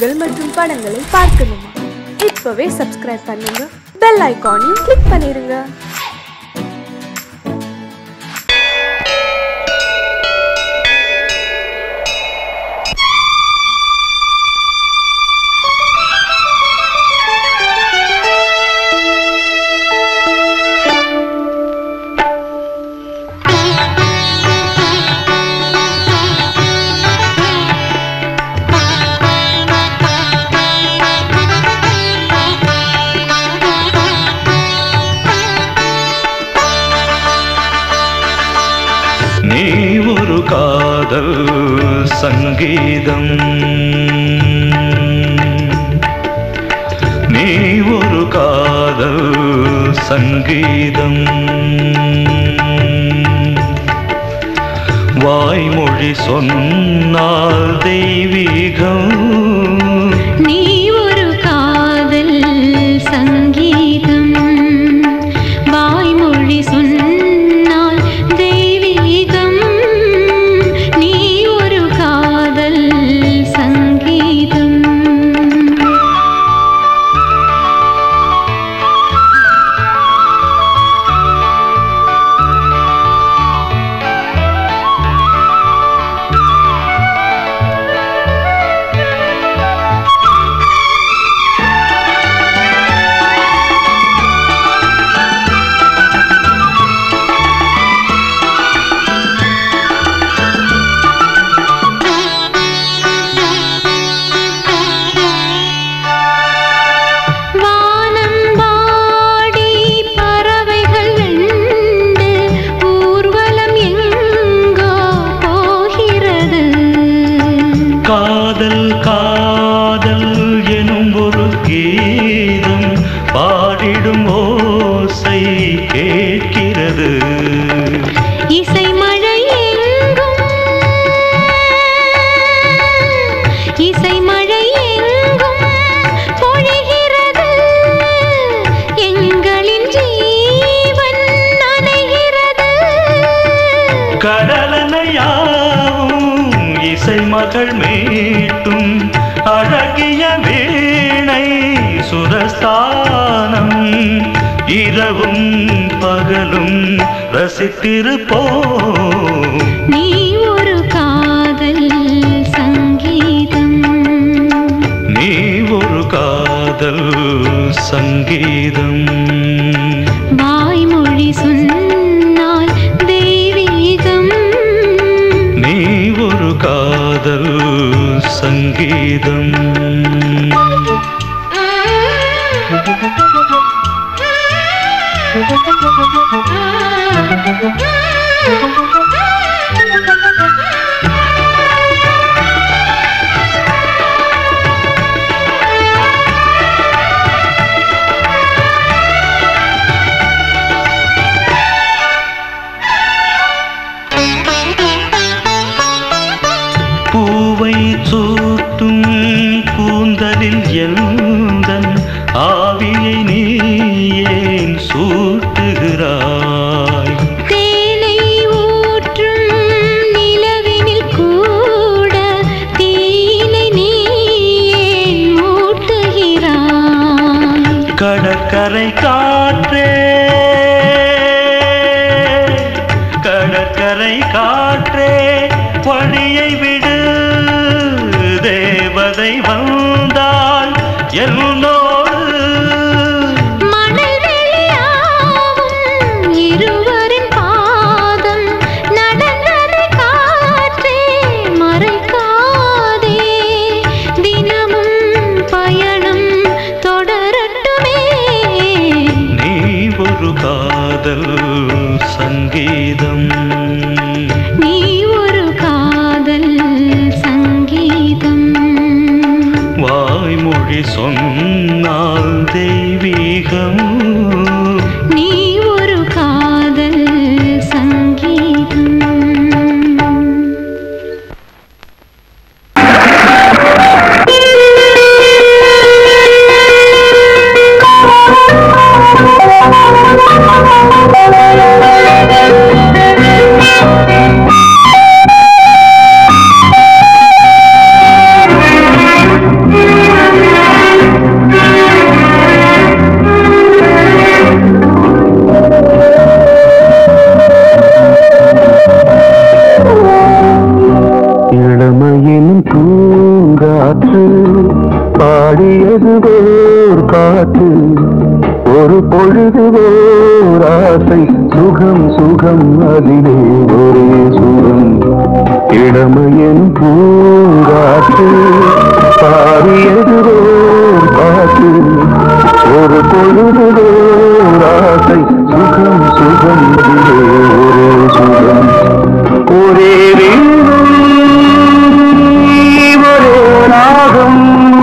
நிகழ்ச்சிகள் மற்றும் படங்களை பார்க்கணுமா இப்பவே சப்ஸ்கிரைப் பண்ணுங்க பெல் ஐகானையும் கிளிக் பண்ணிருங்க நீ ஒரு காதல் சங்கீதம் நீ ஒரு காதல் சங்கீதம் வாய்மொழி சொன்னால் தெய்வீகம் நீ ஒரு காதல் சங்கீதம் வாய்மொழி சொன்னால் தெய்வீகம் நீ ஒரு காதல் சங்கீதம் வானம் வாடி பறவைகள் வெண்டு ஊர்வலம் எங்கோ போகிறது காதல் காதல் எனும் ஒரு கீதம் பாடிடும் ஓசை கேட்கிறது இசை மழை எங்கும் இசை மழை எங்கும் பொழிகிறது எங்களின் ஜீவன் நனைகிறது கடலனையாவும் இசை மகள் மீட்டும் அழகிய வீணை சுரஸ்தானம் இரவும் பகலும் ரசித்திருப்போம் நீ ஒரு காதல் சங்கீதம் நீ ஒரு காதல் சங்கீதம் வாய்மொழி சொன்னால் தெய்வீகம் நீ ஒரு காதல் சங்கீதம் பூவை சூட்டும் கூந்தலில் எந்தன் ஆவியை நீ ஏன் சூட்டுகிறாய் தேனை ஊற்றும் நிலவினில் கூட தீனை நீ ஏன் மூட்டுகிறாய் கடற்கரை காற்றே கடற்கரை காற்றே வழியை விடு தேவதை வந்தால் என்னோடு மணல் வெளியாகும் இருவரின் பாதம் நடந்ததை காற்றே மறைக்காதே தினமும் பயணம் தொடரட்டுமே நீ ஒரு காதல் சங்கீதம் நீ ஒரு காதல் சங்கீதம் வாய்மொழி சொன்ன காற்று பாடியது ஓர் பாட்டு ஒரு பொழுது ஓர் ஆசை சுகம் சுகம் அதிலே ஒரே சுகம் இளமையின் பூங்காற்று பாடியது ஓர் பாட்டு ஒரு பொழுது ஓர் ஆசை சுகம் சுகம் அதிலே ஒரே சுகம் ஒரே வீடும் ஒரே ராகம்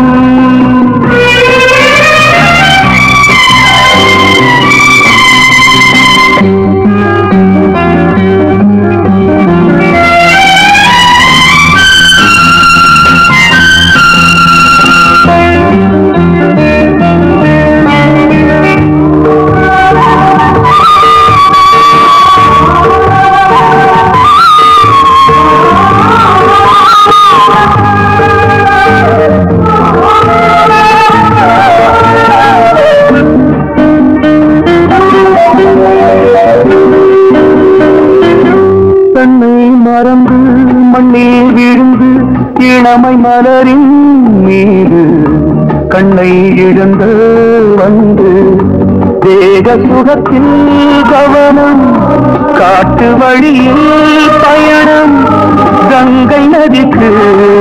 தன்னை மறந்து மண்ணில் விழுந்து இளமை மலரின் மீது கண்ணை இழந்து வந்து தேக சுகத்தில் கவனம் காட்டு வழியில் பயணம் கங்கை நதிக்கு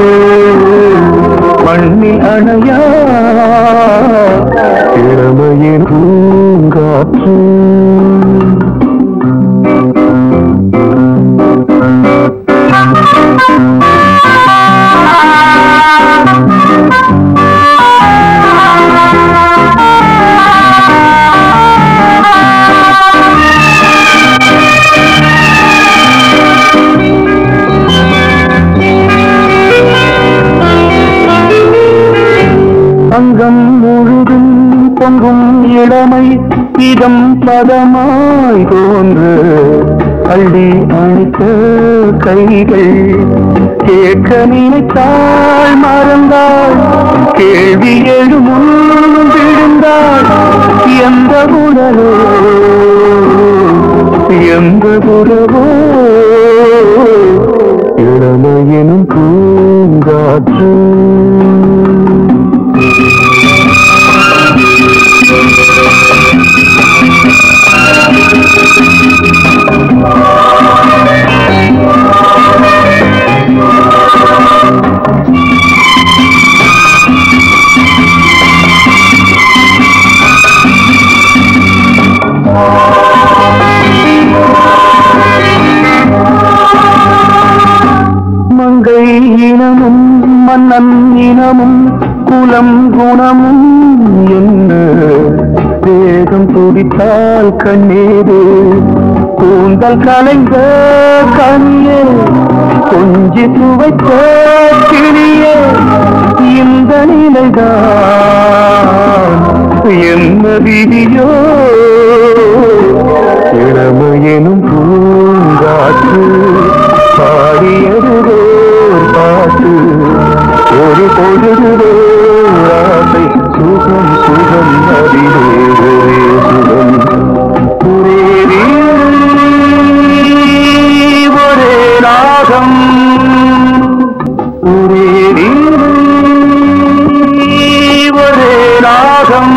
மண்ணில் அணையா இளமையின் பூங்காற்று அங்கம் முழுதும் பொங்கும் இளமை இதம் பதமாய் தோன்று அள்ளி அணைத்த கைகள் கேட்க நினைத்தாள் மறந்தாள் கேள்வி எழுமுன் விழுந்தாள் எந்த உடலோ எந்த உறவோ இளமையினும் பூங்காற்று மங்கை இனமும் மன்னன் இனமும் குலம் குணமும் என்ன வேகம் துடித்தால் கண்ணீரு கூந்தல் கலைந்த கனியே கொஞ்சி துவைத்த கிளியே இந்த நிலைதான் என்ன விதியோ இளமையெனும் பூங்காற்று பாடியது ஓர் பாட்டு ஒரு பொழுது ஆசை சுகம் சுகம் அதிலே ஒரே சுகம் ஒரே வீடு, ஒரே ராகம் ஒரே வீடு, ஒரே ராகம்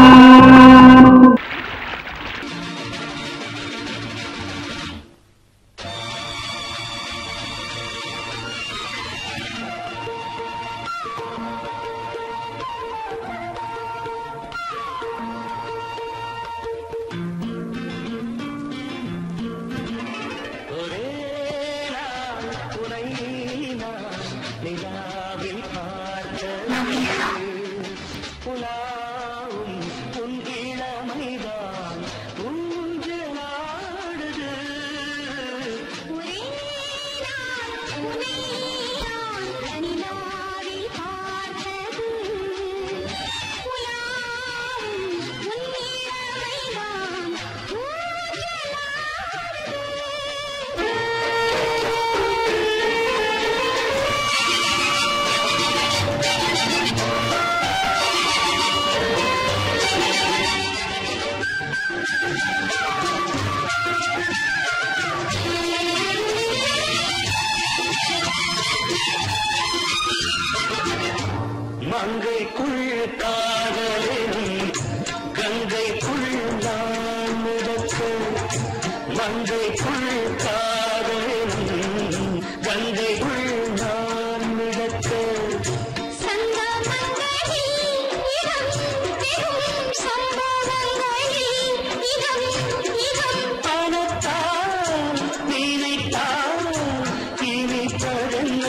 ஆ மங்கைக்குள் காதலினும் கங்கைக்குள் நான் மிதக்க மங்கைக்குள் காதலினும் கங்கைக்குள் நான் மிதக்க பணத்தால் நினைத்தால் இனிப்பதென்ன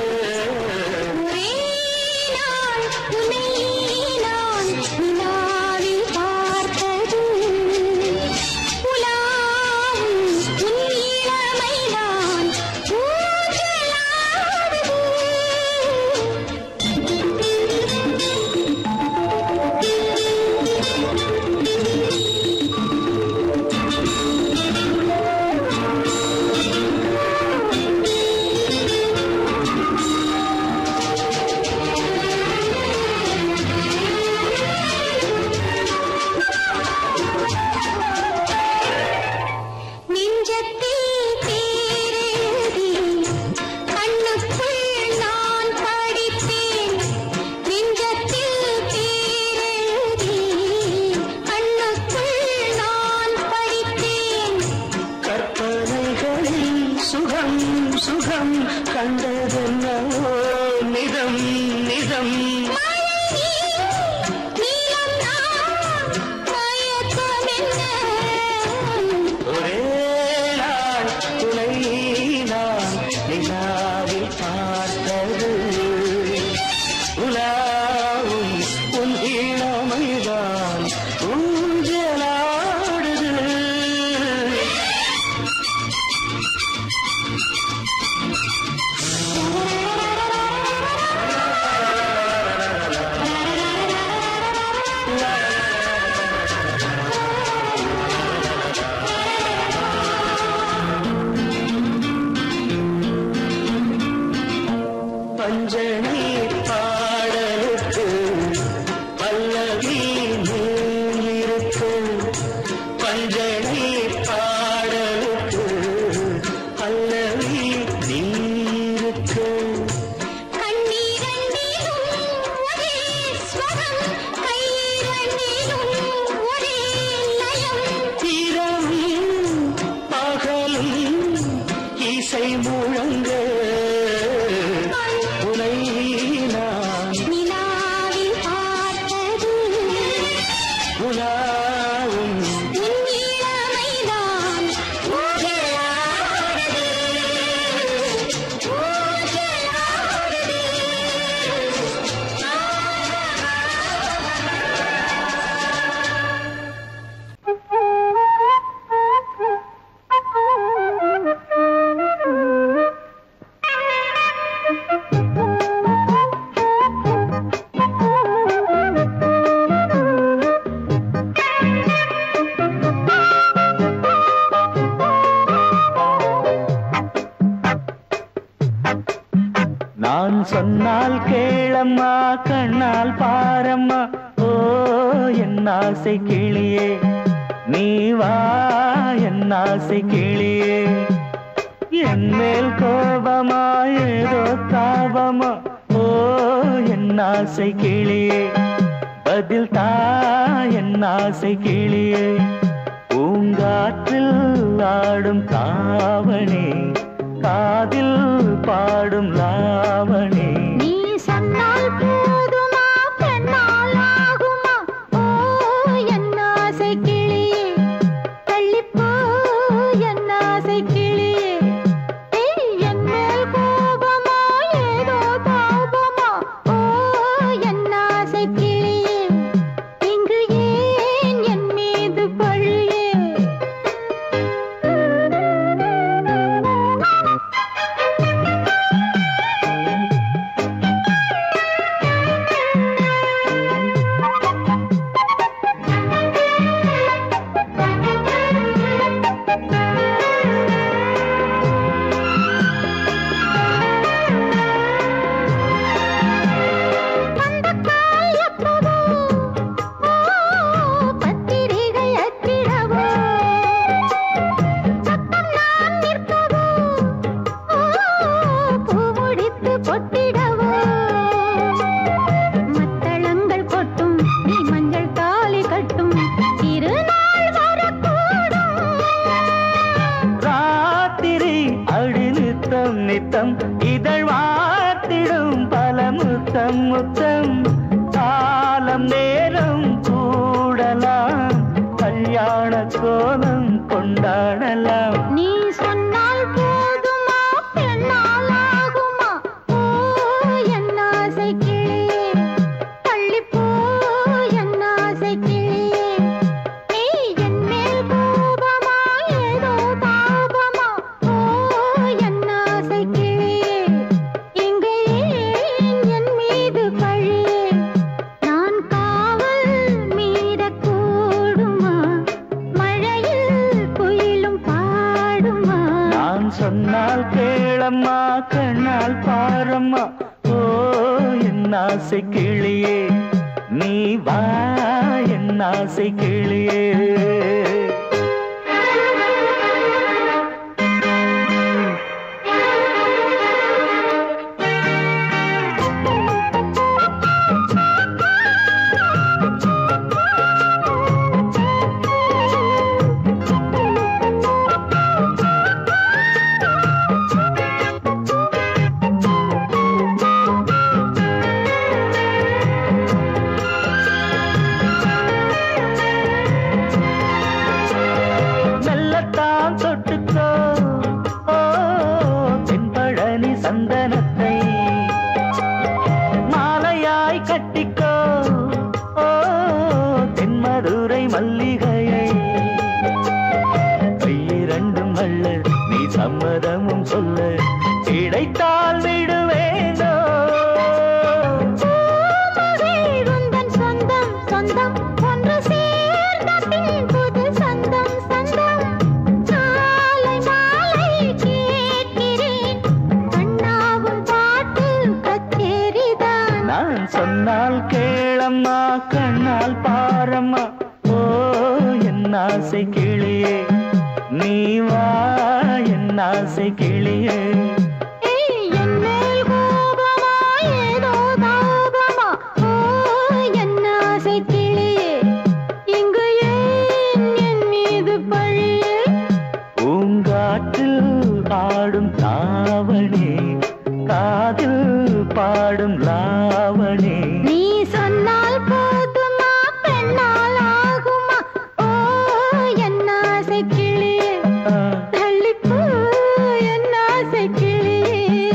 நெஞ்சத்தில் பேரெழுதி கண்ணுக்குள் நான் படித்தேன் நெஞ்சத்தில் பேரெழுதி கண்ணுக்குள் நான் படித்தேன் கற்பனைகளில் சுகம் சுகம் கண்டதென்னவோ நிதம் நிதம் நீலம் நான் மயக்கம் என்ன ஒரே நாள் துணை நான் நிலாவில் பார்த்தது உலாவும் உன் இளமைதான் ஊஞ்சலாடுது பஞ்சனி பாடலுக்கு பல்லவி இருக்கு பஞ்சனி பாடலுக்கு பல்லவி நீருக்கு கண்ணீரண்டிலும் ஒரே ஸ்வரம் கையிரண்டிலும் ஒரே லயம் இரவும் பகலும் இசை முழங்க உனை நான் நிலாவில் பார்த்தது உலாவும் உன் இளமைதான் ஊஞ்சலாடுது ஊஞ்சலாடுது நான் சொன்னால் கேளம்மா கண்ணால் பாரம்மா ஓ என் ஆசை கிளியே நீ வா என் ஆசை கிளியே என் மேல் கோபமா ஏதோ தாபமா ஓ என் ஆசை கிளியே பதில் தா என் ஆசை கிளியே பூங்காற்றில் ஆடும் தாவணி காதில் பாடும் லாவணி நீ சொன்னால் போதுமா பெண்ணால் ஆகுமா ஓ என் ஆசை கிளியே தள்ளிப்போ என் ஆசை கிளியே ஏய், என் மேல் கோபமா ஏதோ தாபமா ஓ என் ஆசை கிளியே இங்கு ஏன் என் மீது பழியே நம் நேரம் கூடலாம் கல்யாண கோலம் கொண்டாடலாம் நீ சொன்னால் போதுமா பெண்ணால் ஆகுமா ஓ என் ஆசை கிளியே தள்ளிப்போ என் ஆசை கிளியே நீ என் மேல் கோபமா ஏதோ தாபமா ஓ என் ஆசை கிளியே இங்கு ஏன் என் மீது பழியே நான் காவல் மீறக்கூடுமா மழையில் குயிலும் பாடுமா நான் சொன்னால் கேளம்மா கண்ணால் பாரம்மா ஓ என் ஆசை கிளியே நீ வா என் ஆசை கிளியே மெல்லத்தான் தொட்டுக்கோ ஓ தென்பழனி சந்தனத்தை மாலையாய் கட்டிக்கோ ஓ தென்மதுரை மல்லிகையை கையிரண்டும் அல்ல நீ சம்மதமும் சொல்ல கிடைத்தால் விடுவேனோ மகிழ்வுந்தன் சொந்தம் சொந்தம் ஒன்று சேர்ந்த பின் புது சொந்தம் சொந்தம் சாலை மாலை கேட்கிறேன் கண்ணாவும் பாட்டு கச்சேரிதான் நான் சொன்னால் கேளம்மா கண்ணால் பாரம்மா ஓ என் ஆசை கிளியே நீ வா என் ஆசை கிளியே ஏய், என் மேல் கோபமா ஏதோ தாபமா ஓ என் ஆசை கிளியே இங்கு ஏன் என் மீது பழியே பூங்காற்றில் ஆடும் தாவணி காதில் பாடும் லாவணி நீ சொன்னால் போதுமா பெண்ணால் ஆகுமா ஓ என் ஆசை கிளியே ஆ, தள்ளிப்போ என் ஆசை கிளியே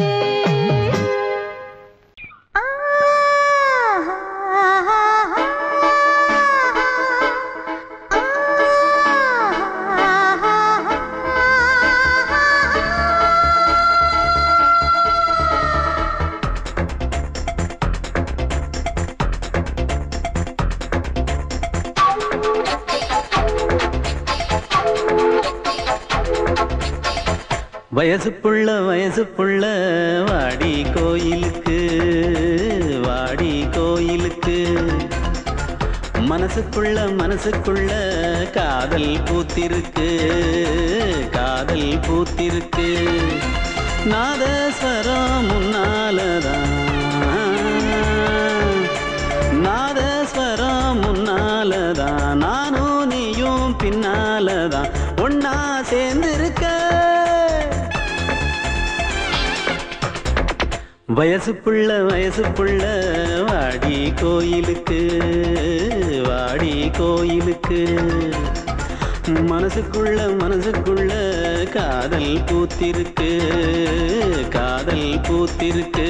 வயசு புள்ள வயசு புள்ள வாடி கோயிலுக்கு வாடி கோயிலுக்கு மனசுக்குள்ள மனசுக்குள்ள காதல் பூத்திருக்கு காதல் பூத்திருக்கு நாதஸ்வரம் முன்னாலதான் நாதஸ்வரம் முன்னாலதான் நானும் நீயும் பின்னாலதான் ஒன்னா சேர்ந்திருக்க வயசு புள்ள வயசு புள்ள வாடி கோயிலுக்கு வாடி கோயிலுக்கு மனசுக்குள்ள மனசுக்குள்ள காதல் பூத்திருக்கு காதல் பூத்திருக்கு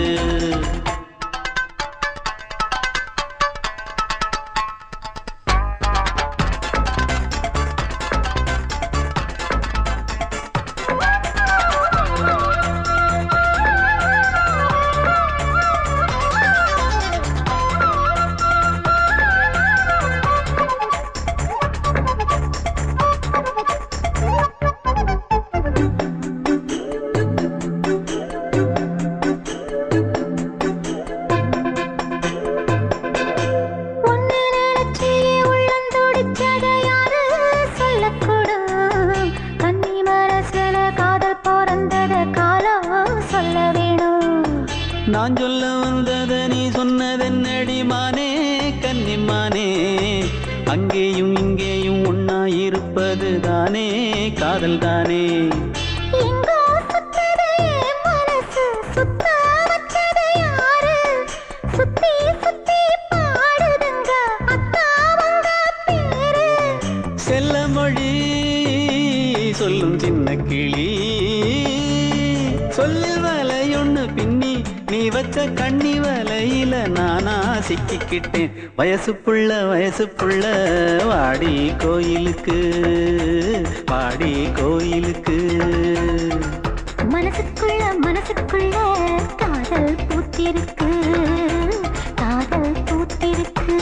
ஒன்னு நினைச்சி உள்ளம் துடிச்சத யாரு சொல்லக்கூடு கன்னி மனசுல காதல் பிறந்தத காலம் சொல்ல வேணும் நான் சொல்ல வந்தத நீ சொன்னதென்னடி மானே கன்னிமானே அங்கேயும் இங்கேயும் ஒன்னா இருப்பது தானே காதல் தானே எங்கோ சுத்தது என் மனசு சுத்த வச்சது யாரு சுத்தி சுத்தி பாடுது கிளி சொல்லில் வலையொன்னு பின்னி நீ வச்ச கண்ணி வலையில நானா சிக்கிக்கிட்டேன் வயசு புள்ள வயசு புள்ள வாடி கோயிலுக்கு வாடி கோயிலுக்கு மனசுக்குள்ள மனசுக்குள்ள காதல் பூத்திருக்கு காதல் பூத்திருக்கு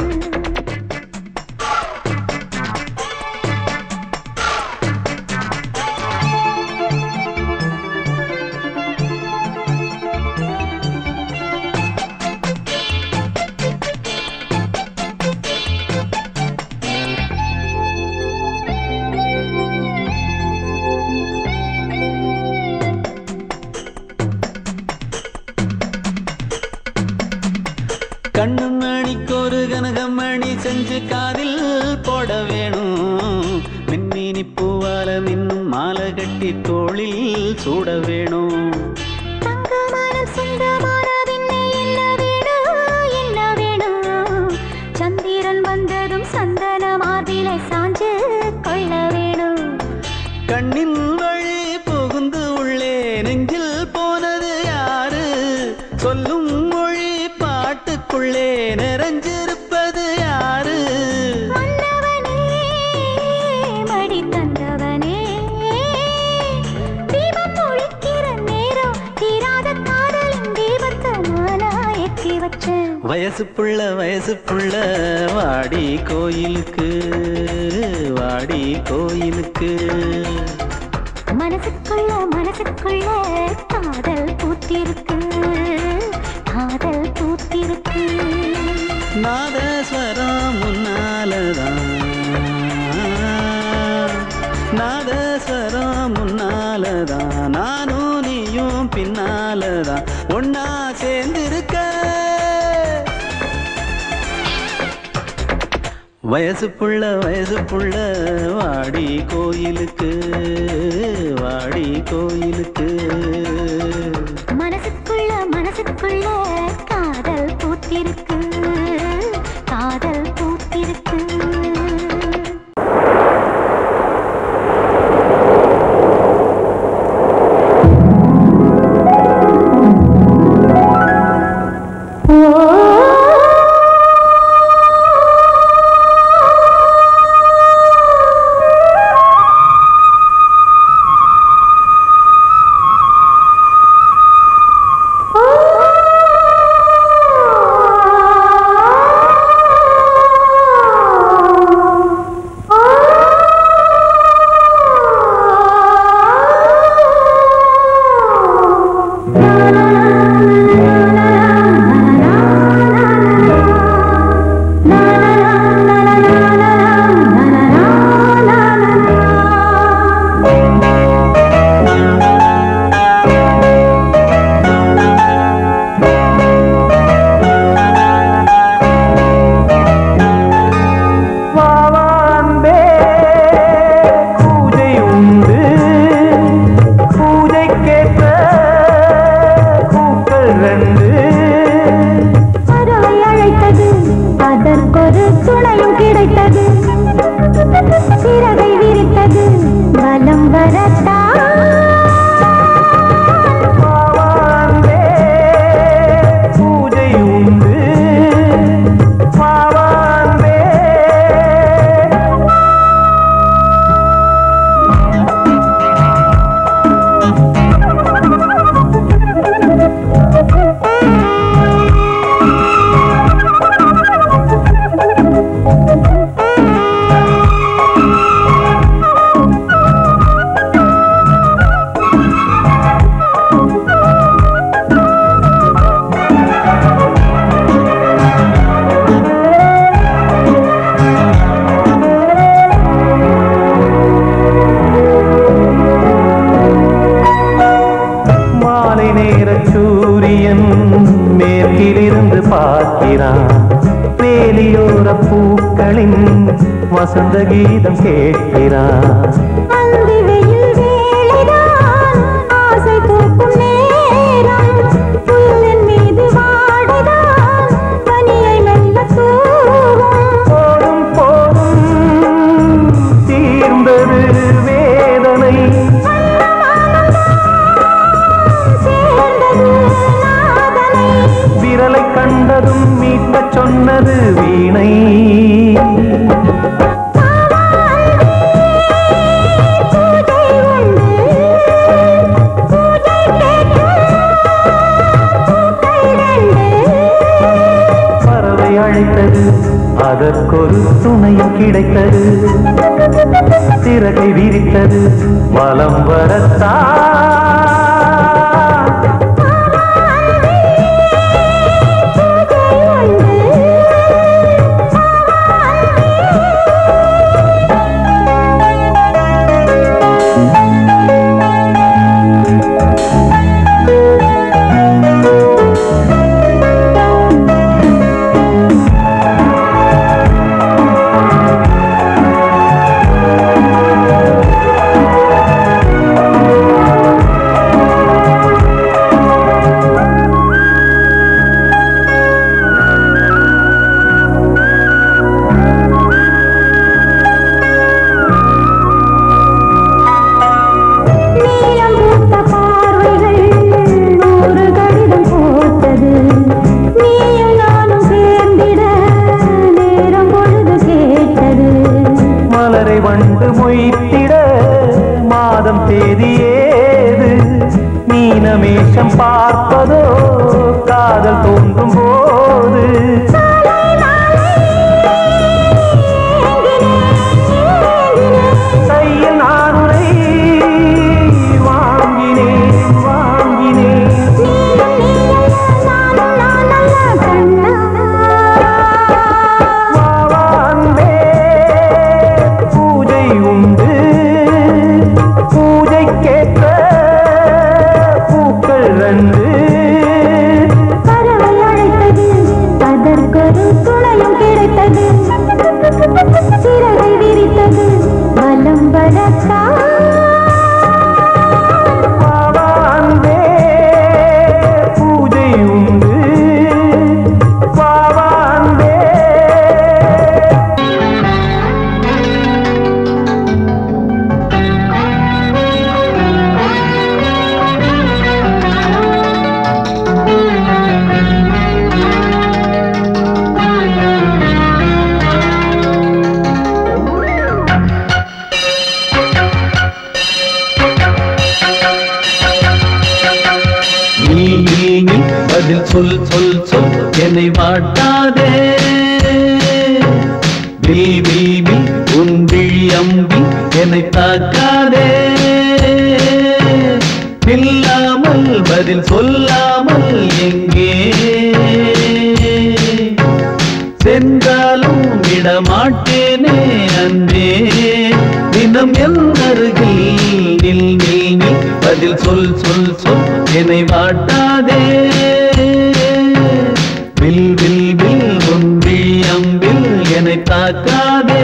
கண்ணு மணிக்கு ஒரு கனகமணி செஞ்சு காதில் போட வேணும் மின்மினி பூவால மின்னும் மாலை கட்டி தோளில் சூட வேணும் தங்கமனம் சொந்தமானதென்ன என்ன வேணும் என்ன வேணும் சந்திரன் வந்ததும் சந்தன மார்பிலை சாஞ்சு கொள்ள வேணும் கண்ணின் வழி புகுந்து உள்ளே நெஞ்சில் போனது யாரு சொல்லும் மொழி பாட்டுக்குள்ளே நிறைஞ்சிருப்பது யாரு மன்னவனே மடி தந்தவனே தீபம் ஒழிக்கிற நேரம் தீராத காதலின் தீபத்தை நானா ஏற்றி வச்சேன் வயசு புள்ள வயசு புள்ள வாடி கோயிலுக்கு வாடி கோயிலுக்கு மனசுக்குள்ள மனசுக்குள்ள காதல் பூத்திருக்கு காதல் பூத்திருக்கு நாதஸ்வரம் முன்னாலதான் நாதஸ்வரம் முன்னாலதான் நானும் நீயும் பின்னாலதான் ஒன்னா சேர்ந்திருக்க வயசு புள்ள வயசு புள்ள வாடி கோயிலுக்கு வாடி கோயிலுக்கு மனசுக்குள்ள மனசுக்குள்ள காதல் பூத்திருக்கு காதல் பூத்திருக்கு வாவான்பே பூஜை உண்டு பூஜைக்கேற்ற பூக்கள் ரெண்டு பறவை அழைத்தது அதற்கொரு துணையும் கிடைத்தது சிறகை விரித்தது பலம் வரத்தா வாவான்பே பூஜை உண்டு வாவான்பே மாலை நேர சூரியன் மேற்கிலிருந்து பார்க்கிறான் வேலியோர பூக்களின் வசந்த கீதம் கேட்கிறான் அந்தி வெயில் வேளைதான் ஆசை பூக்கும் நேரம் புல்லின் மீது வாடைதான் பனியை மெல்ல தூவும் போதும் போதும் தீர்ந்தது வேதனை சொன்னது வீணை பூஜை உண்டு பூஜை கேட்கும் பூக்கள் ரெண்டு பறவை அழைத்தது அதற்கொரு துணையும் கிடைத்தது சிறகை விரித்தது வலம் வரத்தான் நீலம் பூத்த பார்வைகள் நூறு கடிதம் போட்டது நீயும் நானும் சேர்ந்திட நேரம் பொழுது கேட்டது மலரை வண்டு மொய்த்திட மாதம் தேதி ஏது மீனமேஷம் பார்ப்பதோ காதல் தோன்றும் போது கையில் நான் உனை வாங்கினேன் வாங்கினேன் வா, அன்பே, பூஜை உண்டு பூஜைக்கேற்ற பூக்கள் ரெண்டு பறவை அழைத்தது அதற்கொரு துணையும் கிடைத்தது சிறகை விரித்தது வலம் வரத்தான் வா, அன்பே, பூஜை உண்டு வா, வா, அன்பே நீ நீ நீ பதில் சொல் சொல் சொல் என்னை வாட்டாதே வில் வில் வில் உன் விழி அம்பி என்னை தாக்காதே இல்லாமல் பதில் சொல்லாமல் எங்கே சென்றாலும் விடமாட்டேனே அன்பே தினம் என் அருகில் நில் நில் நில் பதில் சொல் சொல் சொல் என்னை வாட்டாதே வில் வில் வில் ஒன்றி அம்பில் என்னை தாக்காதே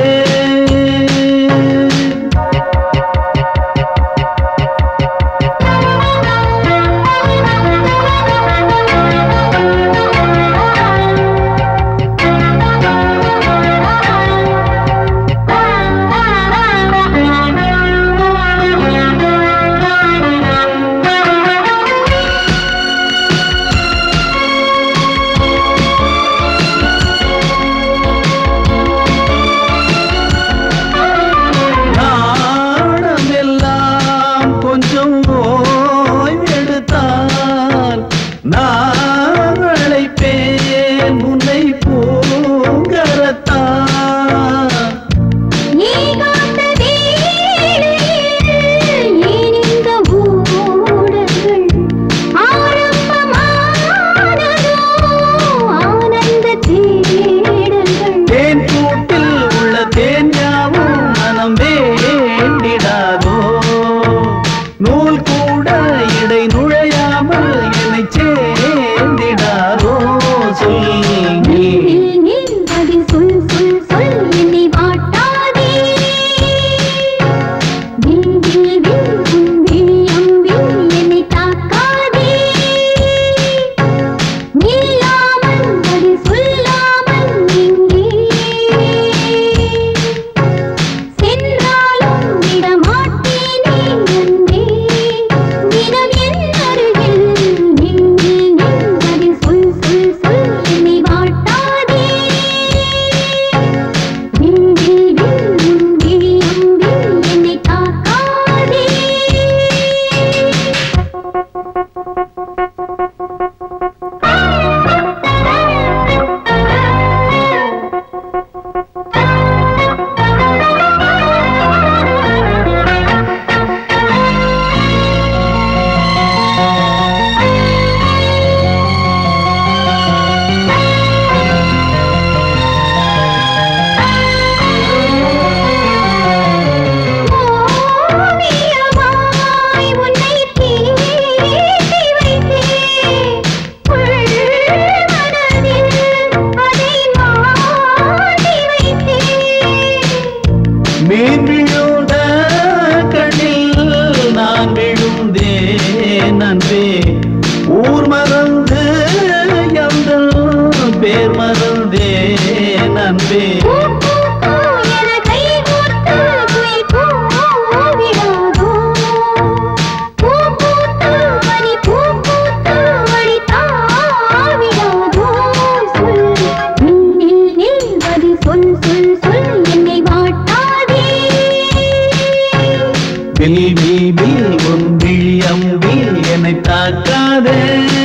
வில் வில் வில் உன் விழியம்பில் என்னை தாக்காதே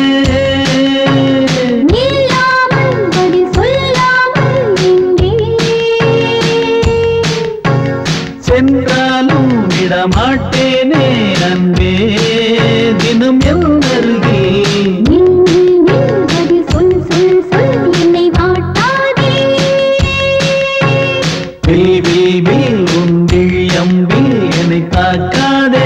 நில்லாமல் பதில் சொல்லாமல் நின்றேன் சென்றாலும் விடமாட்டேனே அன்பே தினம் என் அருகில் நில் நில் நில் பதில் சொல் சொல் சொல் என்னை வாட்டாதே வில் வில் வில் உன் விழியம்பில் என்னை தாக்காதே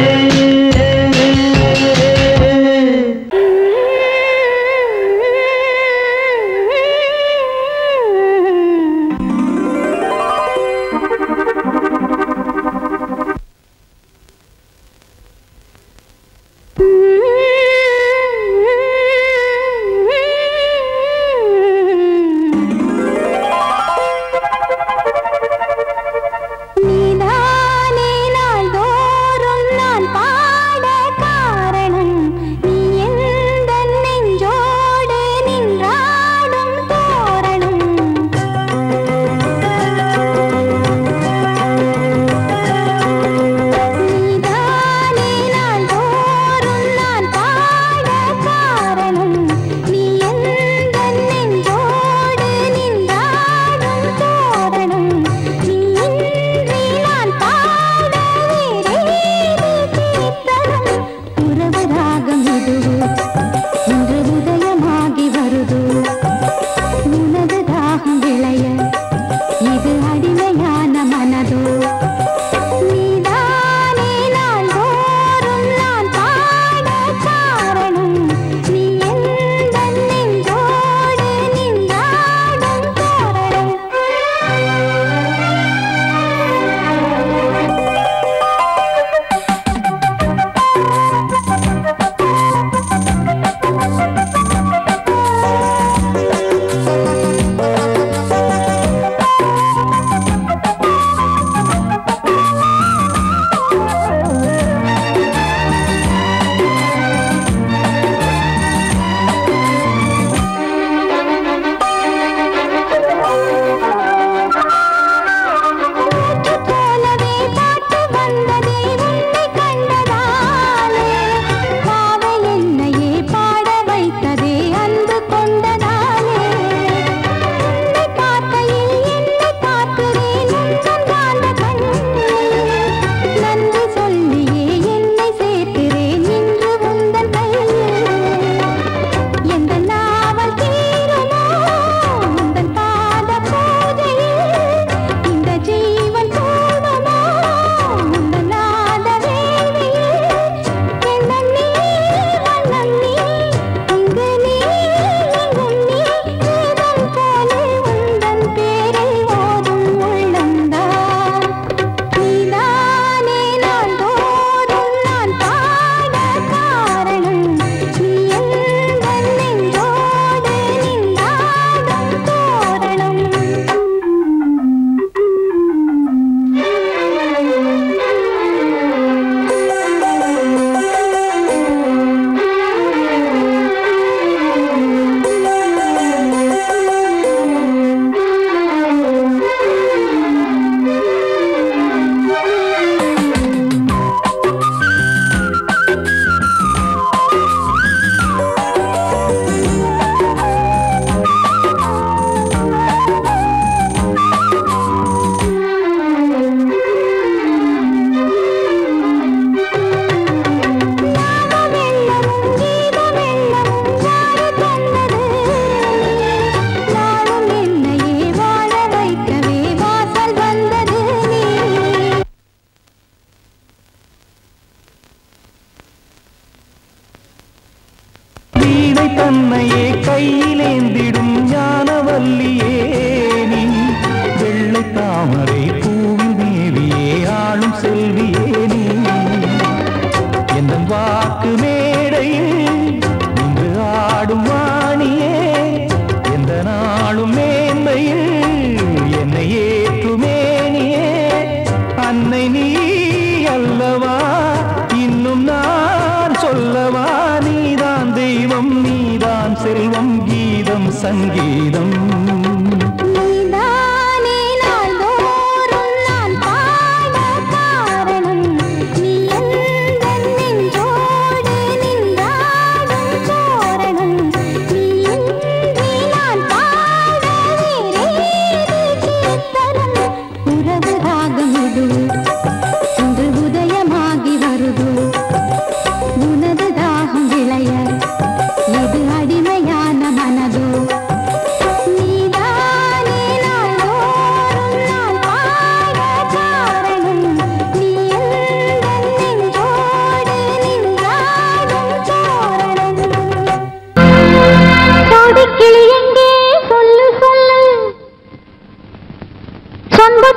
நீதானே நாள்தோறும் நான் பாட காரணம் நீ எந்த நெஞ்சோடு நின்றாடும் தோரணம் நீதானே நாள்தோறும் நான் பாட காரணம் நீ எந்த நெஞ்சோடு நின்றாடும் தோரணம் நீ இன்றி நான் பாட வேறேது கீர்த்தனம் உறவு ராகம் இதுவோ இன்று உதயமாகி வருதோ உனது தாகம் விளைய இது அடிமையான மனதோ நீதானே நாள்தோறும் நான் பாட காரணம் நீ எந்த நெஞ்சோடு நின்றாடும் தோரணம்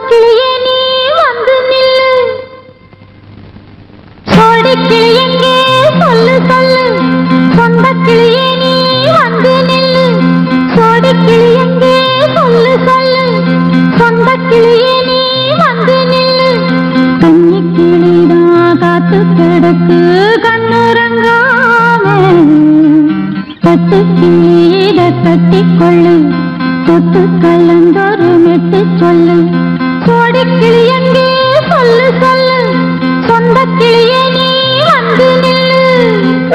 கிளியே நீ வந்து நில்லு சோடி கிளி எங்கே சொல்லு சொல்லு சொந்த கிளியே நீ வந்து நில்லு சோடி கிளி எங்கே சொல்லு சொல்லு சொந்த கிளியே நீ வந்து நில்லு கன்னி கிளிதான் காத்து கிடக்கு கண்ணுறங்காம கட்டு கிளியிட கட்டிக்கொள்ளு தொட்டு கலந்தொரு மெட்டு சொல்லு சோடி கிளி எங்கே சொல்லு சொல்லு சொந்த கிளியே நீ வந்து நில்லு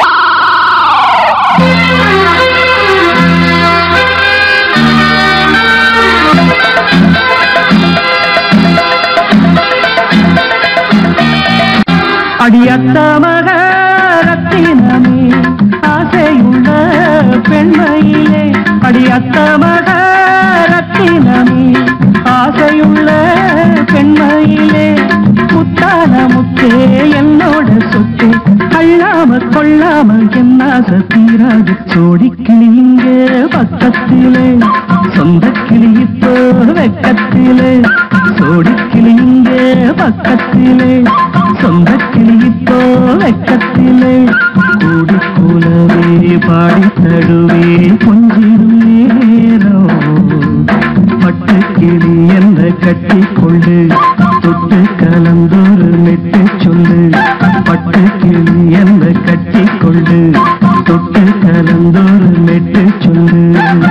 அடியத்த மக ரத்தினமே ஆசையுள்ள பெண்மையிலே அடியத்த மக ரத்தினமே ஆசையுள்ள பெண்மையிலே முத்தான முத்தே என்னோட சொத்து அள்ளாம கொள்ளாம என்ன தீராது சோடி கிளிங்க பக்கத்திலே சொந்த கிளி இப்போ வெக்கத்திலே சோடி கிளிங்க பக்கத்திலே சொந்த கிளி இப்போ வெக்கத்திலே கூடி கூலவே பாடி தடுவே கொஞ்சிடும் நேரம் பட்டு கிளி என்ற கட்டி கொண்டு தொட்டு கலந்தொரு மெட்டு சொல்லு பட்டு கிளி என்ற கட்டி கொண்டு தொட்டு கலந்தொரு மெட்டு சொல்லு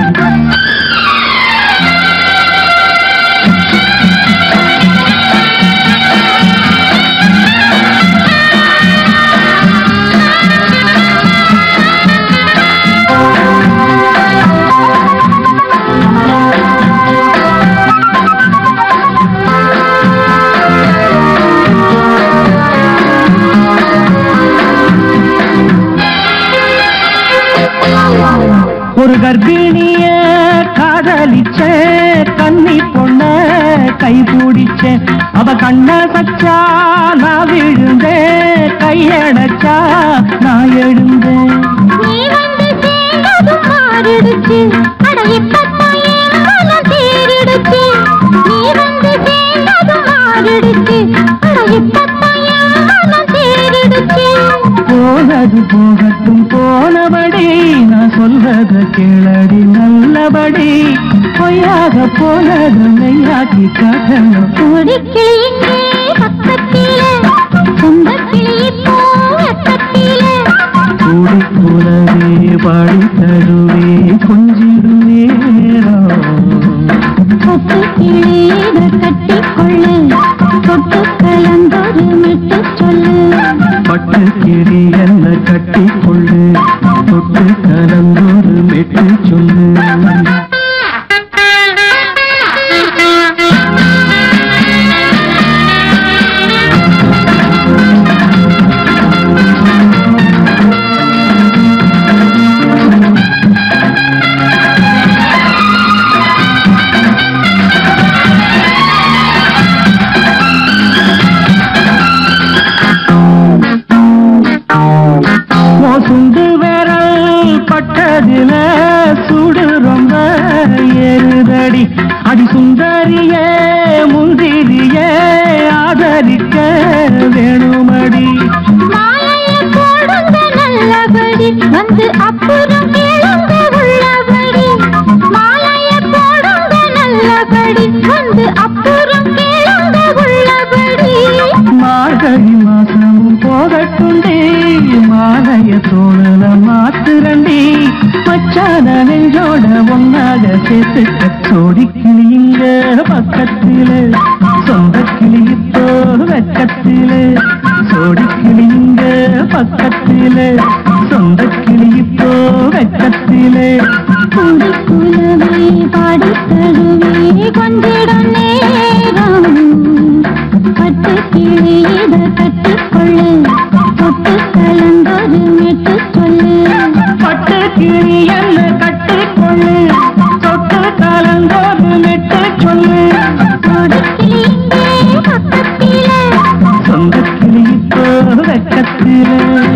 ஒரு கர்ப்பிணிய காதலிச்ச கன்னி பொண்ண கை பிடிச்ச அவ கண்ண சச்சா நான் விழுந்தேன் கையடைச்சா நான் எழுந்தேன் நீ வந்து சேர்ந்ததும் மாறிடுச்சு அட இப்பத்தான் என் மனம் தேறிடுச்சு நீ வந்து சேர்ந்ததும் மாறிடுச்சு அட இப்பத்தான் என் மனம் தேறிடுச்சு போனது போகட்டும் போனபடி நான் சொல்றத கேளடி நல்லபடி பொய்யாக போனது மெய்யாக்கி காட்டணும் ஒரு கிளி இங்கே பக்கத்திலே சொந்த கிளி இப்போ வெக்கத்திலே கூடி கூடவே பாடி தருவே கொஞ்சிடும் நேரம் சொத்து கிளியிட கட்டிக்கொள்ளு தொட்டு கலந்தொரு மெட்டு சொல்லு பட்டு கிளி என்ன கட்டி கொள்ளு தொட்டு கலந்தொரு மெட்டு சொல்லு சுண்டு விரல் பட்டதில சுடு ரொம்ப ஏறுதடி அடி சுந்தரியே முந்திரியே ஆதரிக்க வேணுமடி மாலையை போடுங்க நல்லபடி வந்து அப்புறம் கேளுங்க உள்ளபடி மாலையை போடுங்க நல்லபடி வந்து அப்புறம் கேளுங்க உள்ளபடி மார்கழி மாசமும் போகட்டுண்டி மாலைய தோழல மாத்துரண்டி மச்சான நெஞ்சோட ஒன்னாக சேர்த்து கச்சோடி கிளிங்க பக்கத்திலே சொந்த கிளி இப்போ வெக்கத்திலே சோடி கிளிங்க பக்கத்திலே சொந்த கிளி இப்போ வெக்கத்திலே கூடி குலவே பாடி தழுவே கொஞ்சிடம் நேரம் பட்டு கிளியிட கட்டிக்கொள்ளு தொட்டு கலந்தொரு மெட்டு சொல்லு பட்டு கிளி என்ன கட்டிக்கொள்ளு தொட்டு கலந்தோடு மெட்டு சொல்லு ஒரு கிளி இங்கே பக்கத்திலே சொந்த கிளி இப்போ வெக்கத்திலே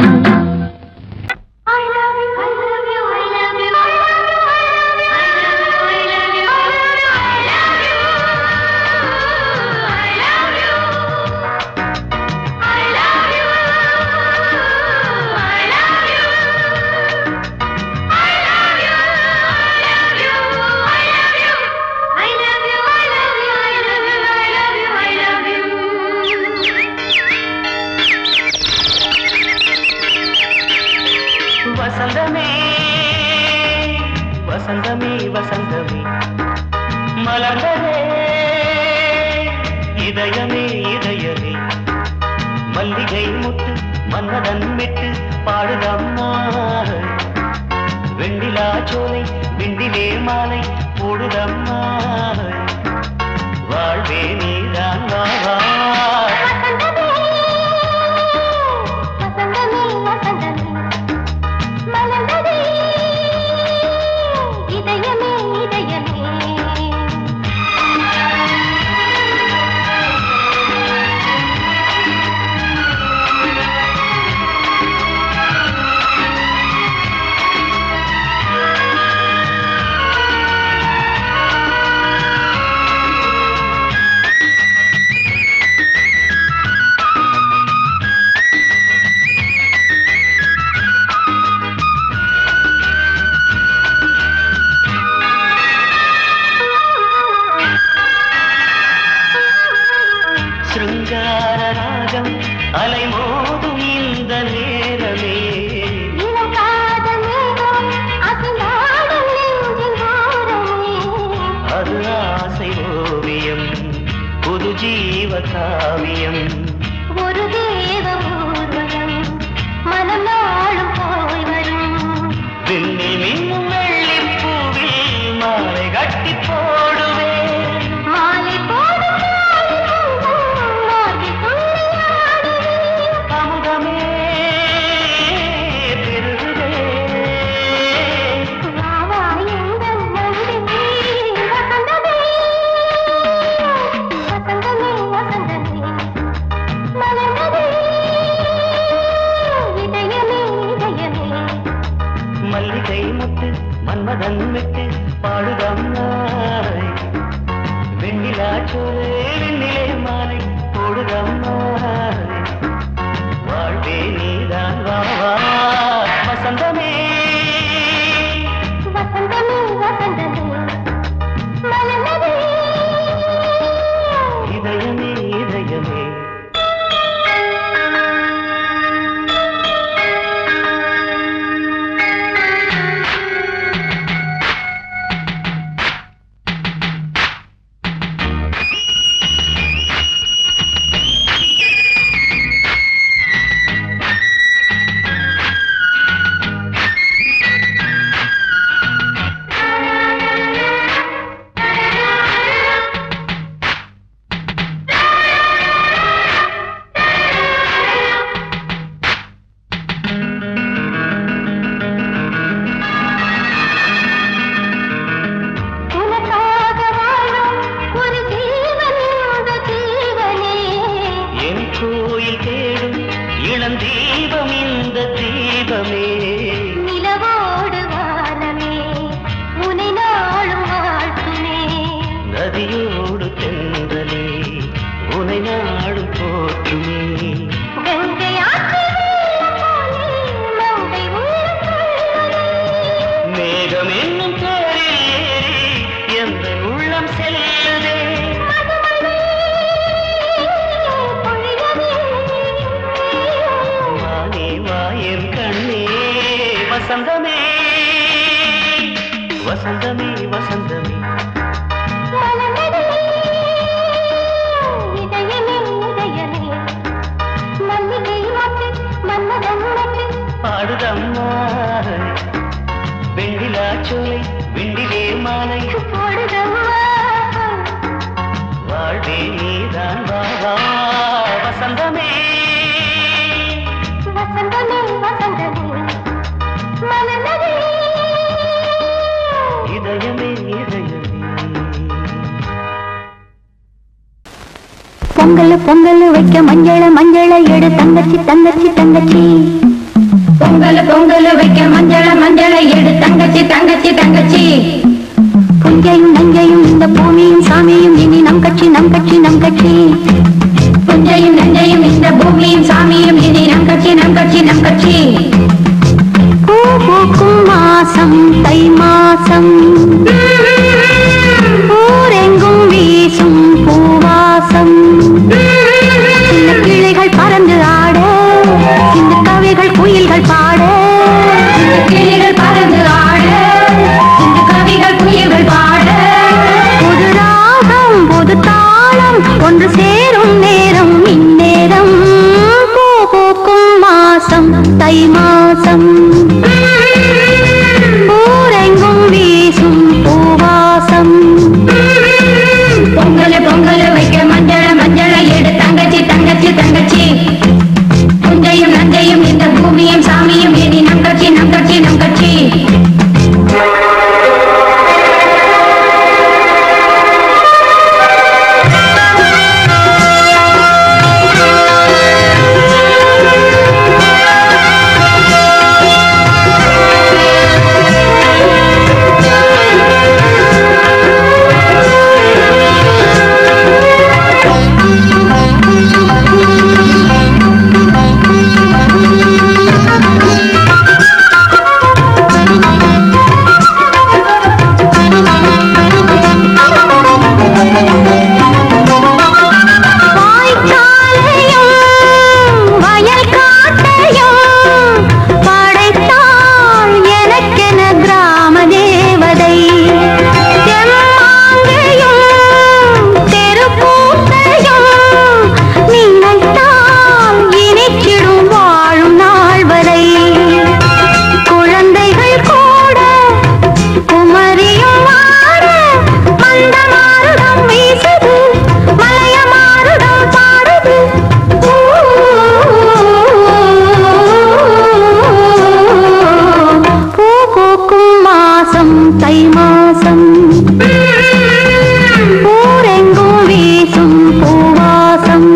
I love you, I love you, I love you, I love you, I love you, I love you, I love you, I love you, I love you. மலர்ந்ததே இதயமே இதயமே மல்லிகை முத்து மன்னதன் விட்டு பாடுதம்மா வெண்ணிலா சோலை விண்டிலே மாலை போடுதம்மா வாழ்வே நீதான் வா வா வசந்தமே வசந்தமே வசந்தமே மலர்ந்ததே இதயமே இதயமே சிருங்கார ராகம் அலைமோதும் இந்த நேரமே இளம் காதல் மேகம் அசைந்தாடும் நெஞ்சின் ஓரமே அது ஆசை ஓவியம் புது ஜீவ காவியம் ஒரு தேவ ஊர்வலம் மனம் நாளும் போய் வரும் விண்ணில் மின்னும் வெள்ளிப் பூவில் மாலை கட்டி போடுவேன் மாலை போடும் மார்பில் துள்ளியாடுவேன் அமுதமே பெருகுதே வா வா எங்கள் நந்தினி வசந்தமே வசந்தமே வசந்தமே மலர்ந்ததே இதயமே இதயமே மல்லிகை முத்து மன்மதன் விட்டு பாடுதம்மாய் வெண்ணிலா சோலே வெண்ணிலே மாலை போடுதம்மாய் வாழ்வே நீதான் வா வா வசந்தமே வசந்தமே வசந்தமே மலர்ந்ததே இதயமே இதயமே உனக்காக வாழும் ஒரு ஜீவன் இந்த ஜீவனே என் கோயில் தேடும் இளம் தீபம் இந்த தீபமே நிலவோடு வானமே உனை நாளும் வாழ்த்துமே நதியோடு தென்றலே உனை நாடும் போற்றுமே கங்கை ஆற்று வெள்ளம் போலே மங்கை உள்ளம் கொள்ளுதே. மேகம் என்னும் தேரில் ஏறி எந்த உள்ளம் செல்லுதே மதுமழை பொழியவே. வானே வாயன் கண்ணே வசந்தமே வசந்தமே வசந்தமே மலர்ந்ததே இதயமே இதயமே மல்லிகை மொட்டு மன்மதன் மொட்டு பாடுதம்மா வெண்ணிலா சோலை வெண்டிலே மாலை போடுதம்மா வாழ்வே நீதான் வா வா வசந்தமே வசந்தமே வசந்தமே மலர்ந்ததே இதயமே இதயமே பொங்கல் பொங்கல் வைக்க மஞ்சள மஞ்சள எடு தங்கச்சி தங்கச்சி தங்கச்சி பொங்கல் பொங்கல் வைக்க மஞ்சள மஞ்சள எடு தங்கச்சி தங்கச்சி தங்கச்சி புஞ்சையும் நஞ்சையும் இந்த பூமியும் சாமியும் இனி நம் கட்சி நம் கட்சி நம் கட்சி புஞ்சையும் நஞ்சையும் இந்த பூமியும் சாமியும் இனி நம் கட்சி நம் கட்சி நம் கட்சி பூ பூக்கும் மாசம் தை மாசம் ஊரெங்கும் வீசும் பூவாசம் சின்ன கிளைகள் பறந்து ஆட சின்ன கவிகள் குயில்கள் பாட இந்த கிளிகள் பறந்து ஆட இந்த கவிகள் குயில்கள் பாட புதுரா ஒன்று சேரும் நேரம் இந்நேரம் பூ பூக்கும் மாசம் தை மாசம் ஊரெங்கும் வீசும் பூவாசம் பொங்கல் பொங்கல் வைக்க மஞ்சள மஞ்சள எடு தங்கச்சி தங்கச்சி தங்கச்சி புஞ்சையும் நஞ்சையும் இந்த பூமியும் சாமியும் இனி நம் கட்சி நம் கட்சி நம் கட்சி வாய்க்காலையும் வயல் காட்டையும் படைத்தாள் எனக்கென கிராம தேவதை தெம்மாங்கையும் தெருக்கூத்தையும் நினைத்தால் இனிக்கிடும் வாழும் நாள் வரை குழந்தைகள் கூட குமரியும் மாற மந்த மாருடம் வீசுது மலைய மாருடம் பாடுது பூ பூக்கும் மாசம் தை மாசம் ஊரெங்கும் வீசும் பூவாசம்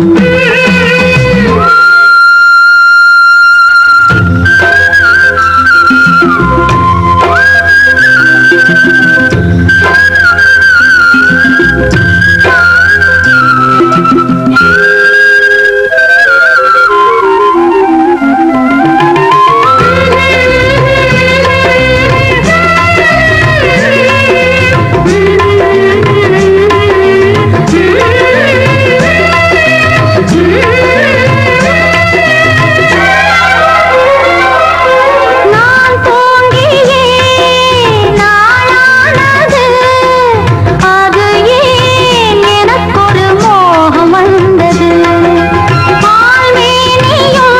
நான் தோன்றியே நாளானது அது ஏன் எனக்கொரு மோகம் வந்தது பால்மேனியும்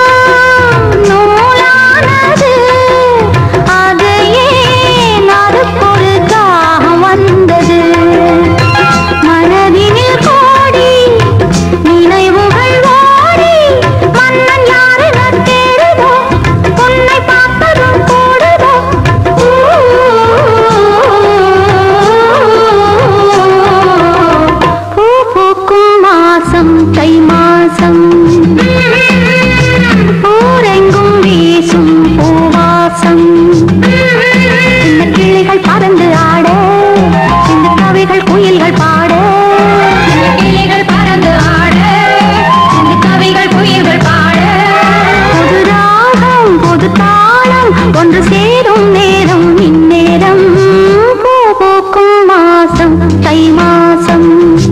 நூலானது அது ஏன் அதுக்கொரு தாகம் வந்தது மனதினில் கோடி நினைவுகள் ஓடி மன்னன் யாரென தேடுதோ உன்னை பார்ப்பதும் கூடுதோ பூ பூக்கும் மாசம் தை மாசம் ஊரெங்கும் வீசும் பூவாசம் சின்ன கிளிகள் பறந்து ஆட சின்ன கவிகள் குயில்கள் பாட கிளிகள் பறந்து ஆட இந்த கவிகள் குயில்கள் பாட புது ராகம் புது தாளம் ஒன்று சேரும் நேரம் இந்நேரம் பூ பூக்கும் மாசம் தை மாசம்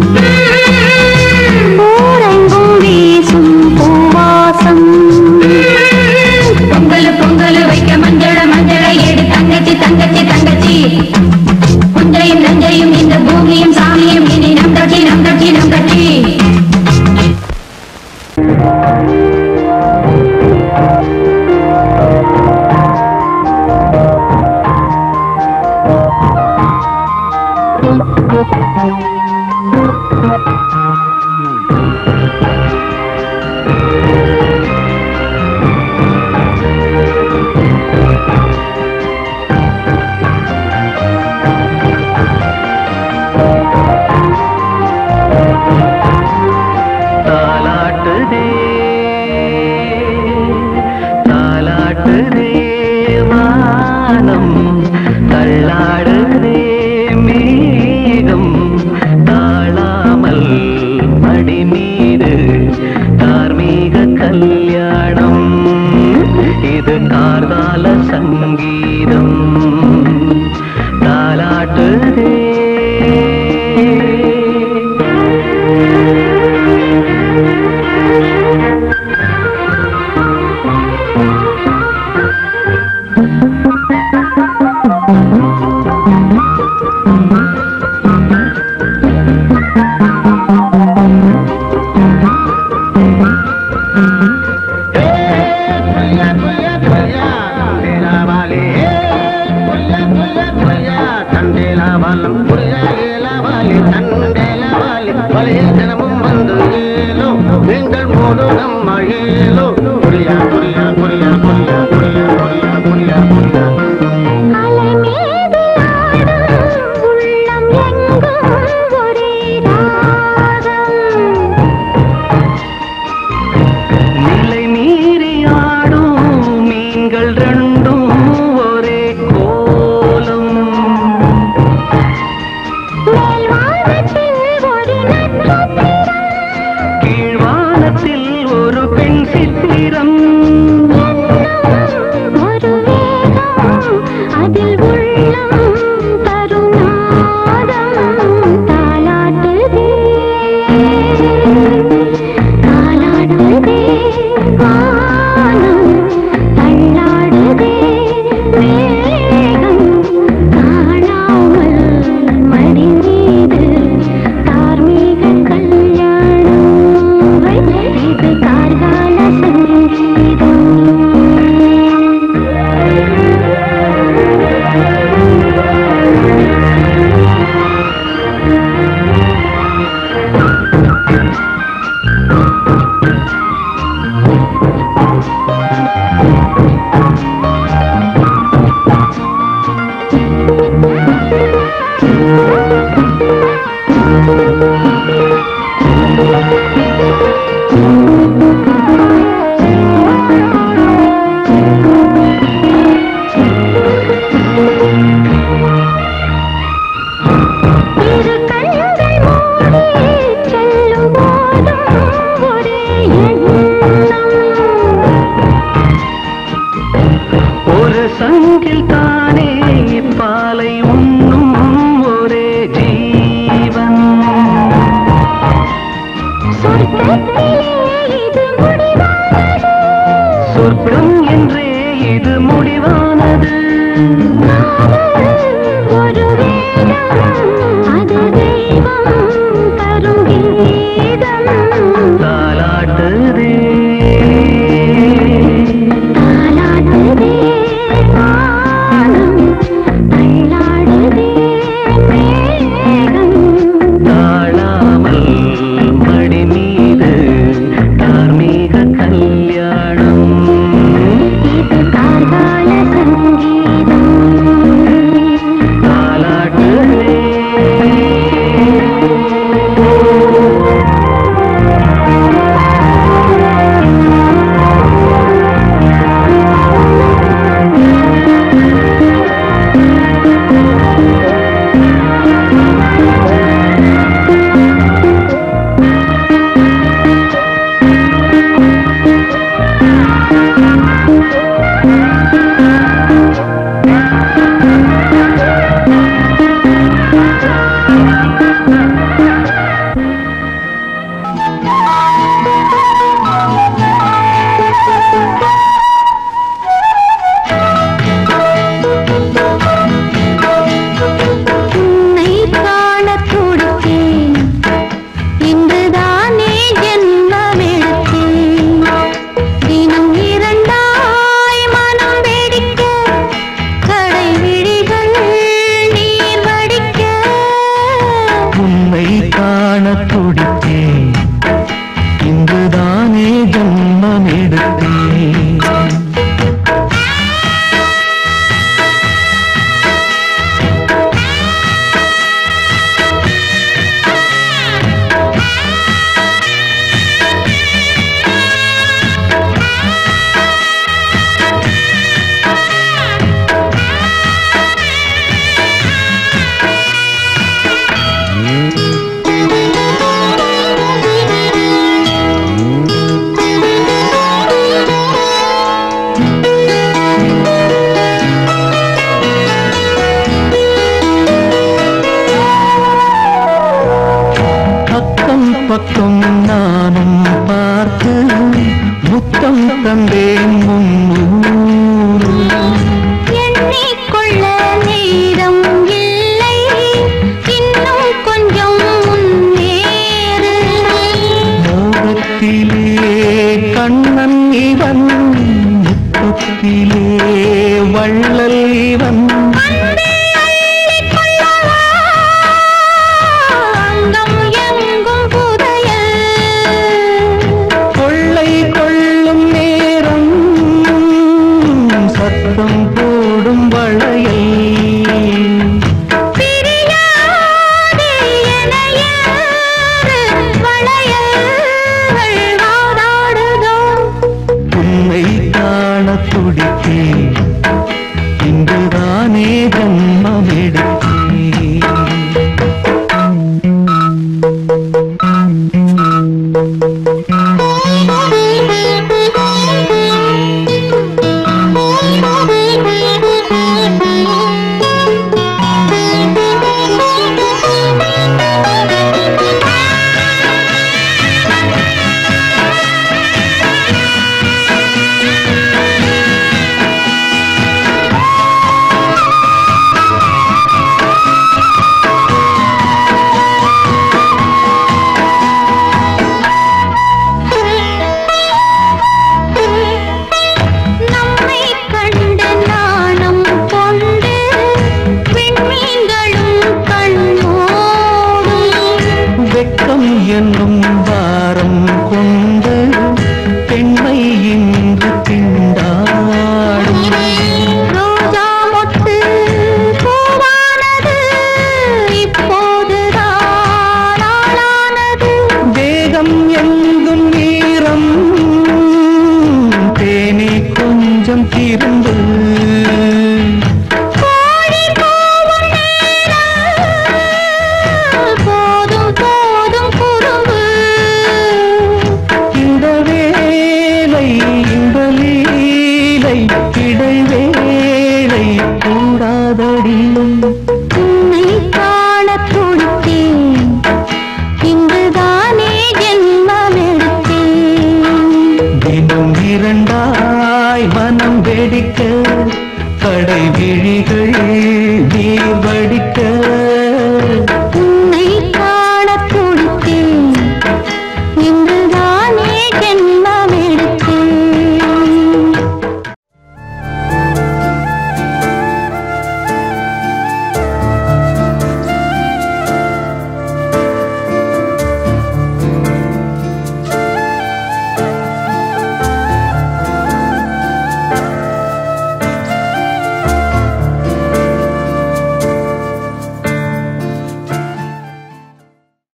ஊரெங்கும் வீசும் பூவாசம் பொங்கல் பொங்கல் வைக்க மஞ்சள மஞ்சள எடு தங்கச்சி தங்கச்சி தங்கச்சி புஞ்சையும் நஞ்சையும் இந்த பூமியும் சாமியும் இனி நம் கட்சி நம் கட்சி நம் கட்சி தாலாட்டுதே தாலாட்டுதே வானம் தள்ளாடுதே மேகம் தாழாமல் அலைய தினமும் வந்து ஏலோ நீங்கள் மோது நம்ம ஏலோ புரியா புரியா புரியா புரியா புரியா புரியா புரியா புரியா அலை மீது ஆடும் உள்ளம் எங்கும் ஒரே ராகம் நிலை மீறி ஆடும் மீன்கள் ரெண்டும் ஒரே கோலம் மேல் வானத்தில் ஒரு நட்சத்திரம் கீழ்வானத்தில் ஒரு பெண் சித்திரம் ஒரு வேகம் அதில் உள்ளம் தருநாதம் தாலாட்டுதே தாலாட்டுதே வானம் தள்ளாடுதே மேகம் காணாமல் மடி மீது தார்மீக கல்யாணம் இது கார்கால சங்கீதம் இரு கண்கள் மூடி செல்லும் போதும் ஒரே எண்ணம் ஒரு சங்கில் தானே பாலை உண்ணும் ஒரே ஜீவன் சொர்க்கத்திலே இது முடிவானது சொர்க்கம் என்றே இது முடிவானது ஒரு வேதம் அது தெய்வம் தரும் கீதம் தாலாட்டுதே தாலாட்டுதே வானம் தள்ளாடுதே மேகம் தாழாமல் மடி மீது தார்மீக கல்யாணம் இது கார்கால சங்கீதம் தாலாட்டுதே உன்னை காணத் துடித்தேன் இன்றுதானே ஜென்மமெடுத்தேன் தினம் இரண்டாய் மனம் வெடிக்க கடை விழிகள் நீர் வடிக்க உன்னை காண துடித்தேன் இங்குதானே ஜன்மம் எடுத்தேன் அக்கம் பக்கம் நானும் பார்த்து முத்தம் தந்தேன் முன்னூறு எண்ணிக்கொள்ள நேரம் இல்லை இன்னும் கொஞ்சம் முன்னேறு மோகத்திலே கண்ணன் இவன் முத்தத்திலே வள்ளல் இவன் அங்கம் எங்கும் பூ என்னும்